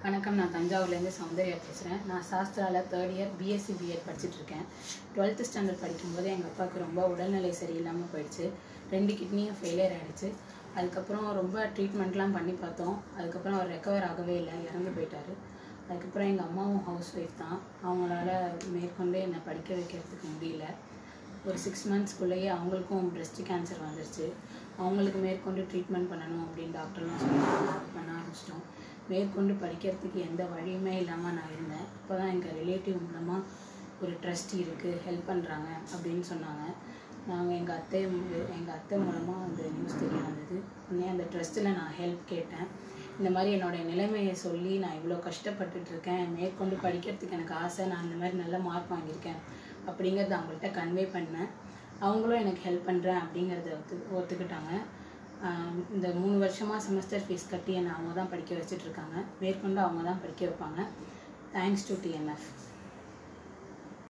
வணக்கம் நான் தஞ்சாவூர்லேருந்து சௌந்தர்யா பேசுகிறேன் நான் சாஸ்திராவில் தேர்ட் இயர் பிஎஸ்சி பிஎட் படிச்சுட்டு இருக்கேன் டுவெல்த்து ஸ்டாண்டர்ட் படிக்கும்போது எங்கள் அப்பாவுக்கு ரொம்ப உடல்நிலை சரியில்லாமல் போயிடுச்சு ரெண்டு கிட்னியும் ஃபெயிலியர் ஆகிடுச்சு அதுக்கப்புறம் ரொம்ப ட்ரீட்மெண்ட்லாம் பண்ணி பார்த்தோம் அதுக்கப்புறம் அவர் ரெக்கவர் ஆகவே இல்லை இறந்து போயிட்டார் அதுக்கப்புறம் எங்கள் அம்மாவும் ஹவுஸ் ஒய்ஃப் தான் அவங்களால மேற்கொண்டு என்னை படிக்க வைக்கிறதுக்கு முடியல ஒரு சிக்ஸ் மந்த்ஸ்க்குள்ளேயே அவங்களுக்கும் breast கேன்சர் வந்துருச்சு அவங்களுக்கு மேற்கொண்டு ட்ரீட்மெண்ட் பண்ணணும் அப்படின்னு டாக்டர்லாம் சொன்னாங்க பண்ண ஆரம்பிச்சிட்டோம் மேற்கொண்டு படிக்கிறதுக்கு எந்த வழியுமே இல்லாமல் நான் இருந்தேன் இப்போ தான் எங்கள் ரிலேட்டிவ் மூலமாக ஒரு ட்ரஸ்ட் இருக்குது ஹெல்ப் பண்ணுறாங்க அப்படின்னு சொன்னாங்க நாங்கள் எங்கள் அத்தை எங்கள் அத்தை மூலமாக அந்த நியூஸ் தெரிய வந்தது உடனே அந்த ட்ரஸ்ட்டில் நான் ஹெல்ப் கேட்டேன் இந்த மாதிரி என்னுடைய நிலைமையை சொல்லி நான் இவ்வளோ கஷ்டப்பட்டுட்டு இருக்கேன் மேற்கொண்டு படிக்கிறதுக்கு எனக்கு ஆசை நான் இந்த மாதிரி நல்ல மார்க் வாங்கியிருக்கேன் அப்படிங்கிறத அவங்கள்ட்ட கன்வே பண்ணேன் அவங்களும் எனக்கு ஹெல்ப் பண்ணுறேன் அப்படிங்கிறத ஒத்து ஒத்துக்கிட்டாங்க ஆஹ் இந்த மூணு வருஷமாக செமஸ்டர் ஃபீஸ் கட்டி என்னை அவங்க தான் படிக்க வச்சுட்டு இருக்காங்க மேற்கொண்டு அவங்க தான் படிக்க வைப்பாங்க தேங்க்ஸ் டு டிஎன்எஃப்